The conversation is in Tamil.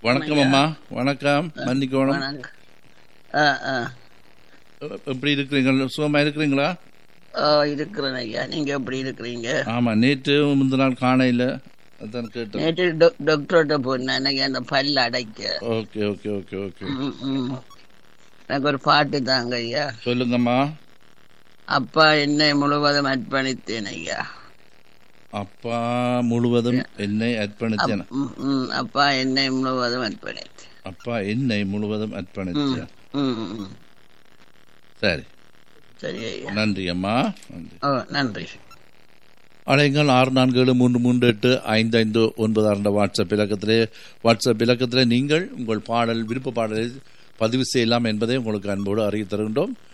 வணக்கம் அம்மா வணக்கம் மன்னிக்கணும் வணக்கம் ஆ ஆ எப்படி இருக்கிறீங்க சுகமா இருக்கிறீங்களா ஓ இருக்கிறேன் ஐயா நீங்க எப்படி இருக்கிறீங்க ஆமா நேற்று முந்தின நாள் காணையில அதான் கேட்டேன் நேற்று டொ- டாக்டர்கிட்ட போனேன் எனக்கு அந்த பல் அடைக்க ஓகே ஓகே ஓகே ஓகே ம், ம். எனக்கு ஒரு பாட்டு தாங்க ஐயா சொல்லுங்கம்மா அப்பா என்னை முழுவதும் அர்ப்பணித்தேன் ஐயா அப்பா முழுவதும் என்னை அர்ப்பணித்தேன் ம், ம். அப்பா என்னை முழுவதும் அர்ப்பணித்தேன் அப்பா என்னை முழுவதும் அர்ப்பணித்தேன் ம், ம். சரி சரி ஐயா நன்றி அம்மா நன்றி ஓ நன்றி அலைங்கள் ஆறு நான்கு ஏழு மூன்று மூன்று எட்டு ஐந்து ஐந்து ஒன்பது ஆறு என்ற வாட்ஸ்அப் இலக்கத்திலே வாட்ஸ்அப் இலக்கத்திலே நீங்கள் உங்கள் பாடல் விருப்ப பாடலை பதிவு செய்யலாம் என்பதை உங்களுக்கு அன்போடு அறிவித்து தருகின்றோம்